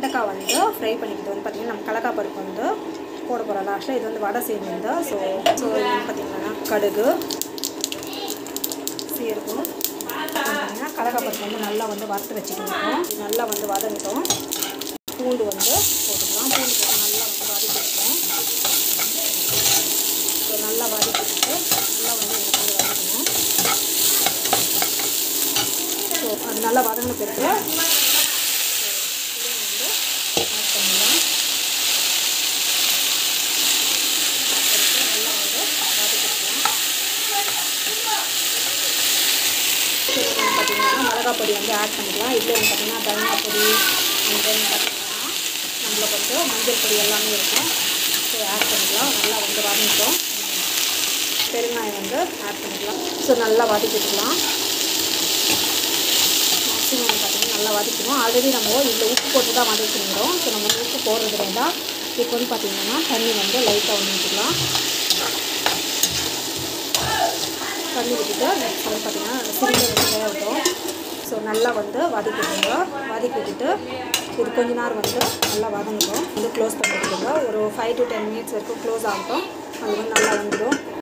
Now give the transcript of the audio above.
வெண்டைக்காய் வந்து ஃப்ரை பண்ணிக்கிட்டு வந்து பார்த்திங்கன்னா நம்ம கடலக்காய் பருப்பு வந்து போட போகிறோம் லாஸ்ட்டில் இது வந்து வடை செய்திருந்தோம் ஸோ ஸோ இது வந்து பார்த்திங்கன்னா கடுகு சீரகம் பார்த்தீங்கன்னா கடலக்காய் பருப்பு வந்து நல்லா வந்து வறுத்து வச்சுக்கிட்டோம் நல்லா வந்து வதங்கிட்டோம் பூண்டு வந்து போட்டுக்கலாம் பூண்டு போட்டு நல்லா வந்து வதக்கிட்டோம் ஸோ நல்லா வதக்கிட்டு நல்லா வந்து எனக்கு வந்து வதக்கணும் ஸோ அது நல்லா வதங்கின பிறகு இதை வந்து ஆட் பண்ணிடலாம் நல்லா வந்து வதக்கிக்கலாம் பார்த்தீங்கன்னா மிளகாய் பொடி வந்து ஆட் பண்ணிக்கலாம் இதில் வந்து பார்த்தீங்கன்னா தனியா பொடி அண்ட் தென் பார்த்தீங்கன்னா நம்மளுக்கு வந்து மஞ்சள் பொடி எல்லாமே இருக்கும் ஸோ ஆட் பண்ணிக்கலாம் நல்லா வந்து வதங்கிட்டோம் பெருங்காயம் வந்து ஆட் பண்ணிக்கலாம் ஸோ நல்லா வதக்கிக்கலாம் மேக்ஸிமம் பார்த்தீங்கன்னா நல்லா வதக்கணும் ஆல்ரெடி நம்ம இதில் உப்பு போட்டு தான் வதக்கிருந்தோம் ஸோ நம்ம வந்து உப்பு போடுறது வேண்டாம் இப்போ வந்து பார்த்தீங்கன்னா தண்ணி வந்து லைட்டாக ஒன்று ஊற்றிக்கலாம் தண்ணி விட்டுட்டு நெக்ஸ்ட் வந்து பார்த்தீங்கன்னா சிலிண்டர் வந்து வேகட்டும் ஸோ நல்லா வந்து வதக்கிடுங்க வதக்கி விட்டுட்டு இது கொஞ்ச நேரம் வந்து நல்லா வதங்கட்டும் வந்து க்ளோஸ் பண்ணிவிடுங்க ஒரு ஃபைவ் டு டென் மினிட்ஸ் வரைக்கும் க்ளோஸ் ஆகட்டும் அது வந்து நல்லா வந்துடும்